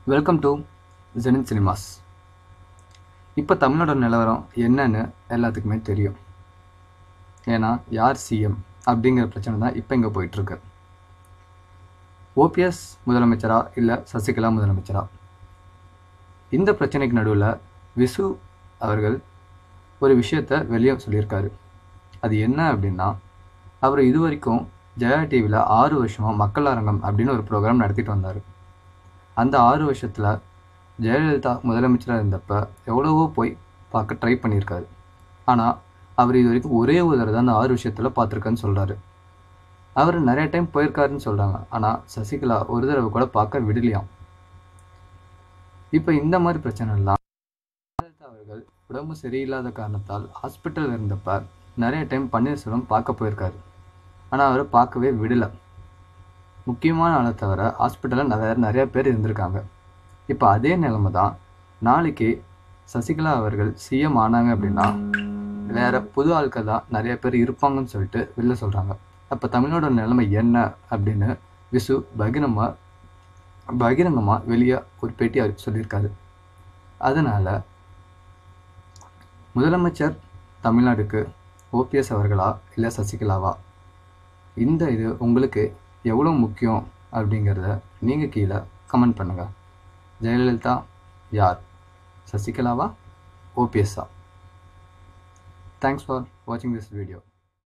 welcome to ஜெனின் cinemas இப்போ தமிழோட நிலவரம் என்னன்னு எல்லாத்துக்குமே தெரியும் ஏன்னா யார் சிஎம் அப்படிங்கிற பிரச்சனை தான் இப்போ இங்கே போயிட்டுருக்கு ஓபிஎஸ் முதலமைச்சரா இல்லை சசிகலா முதலமைச்சரா இந்த பிரச்சனைக்கு நடுவில் விசு அவர்கள் ஒரு விஷயத்த வெளியே சொல்லியிருக்காரு அது என்ன அப்படின்னா அவர் இது வரைக்கும் ஜெயா டிவியில் ஆறு வருஷமாக மக்கள் அரங்கம் அப்படின்னு ஒரு ப்ரோக்ராம் நடத்திட்டு வந்தார் அந்த ஆறு வருஷத்தில் ஜெயலலிதா முதலமைச்சராக இருந்தப்ப எவ்வளவோ போய் பார்க்க ட்ரை பண்ணியிருக்காரு ஆனால் அவர் இது வரைக்கும் ஒரே ஒரு தடவை தான் அந்த ஆறு விஷயத்தில் பார்த்துருக்கேன்னு சொல்கிறாரு அவர் நிறைய டைம் போயிருக்காருன்னு சொல்கிறாங்க ஆனால் சசிகலா ஒரு தடவை கூட பார்க்க விடலையாம் இப்போ இந்த மாதிரி பிரச்சனைலாம் ஜெயலலிதா அவர்கள் உடம்பு சரியில்லாத காரணத்தால் ஹாஸ்பிட்டல் இருந்தப்ப நிறைய டைம் பன்னீர்செல்வம் பார்க்க போயிருக்காரு ஆனால் அவரை பார்க்கவே விடலை முக்கியமான ஆளை தவிர ஹாஸ்பிட்டலில் நிறைய நிறைய பேர் இருந்திருக்காங்க இப்போ அதே நிலைமை தான் நாளைக்கு சசிகலா அவர்கள் சிஎம் ஆனாங்க அப்படின்னா வேற புது ஆட்கள் தான் நிறைய பேர் இருப்பாங்கன்னு சொல்லிட்டு வெளில சொல்கிறாங்க அப்போ தமிழோட நிலைமை என்ன அப்படின்னு விசு பகிரமாக பகிரங்கமாக வெளியே ஒரு பேட்டி அவர் சொல்லியிருக்காரு அதனால் முதலமைச்சர் தமிழ்நாடுக்கு ஓபிஎஸ் அவர்களா இல்லை சசிகலாவா இந்த இது உங்களுக்கு எவ்வளோ முக்கியம் அப்படிங்கிறத நீங்கள் கீழே கமெண்ட் பண்ணுங்கள் ஜெயலலிதா யார் சசிகலாவா ஓபிஎஸ்ஸா தேங்க்ஸ் ஃபார் வாட்சிங் திஸ் வீடியோ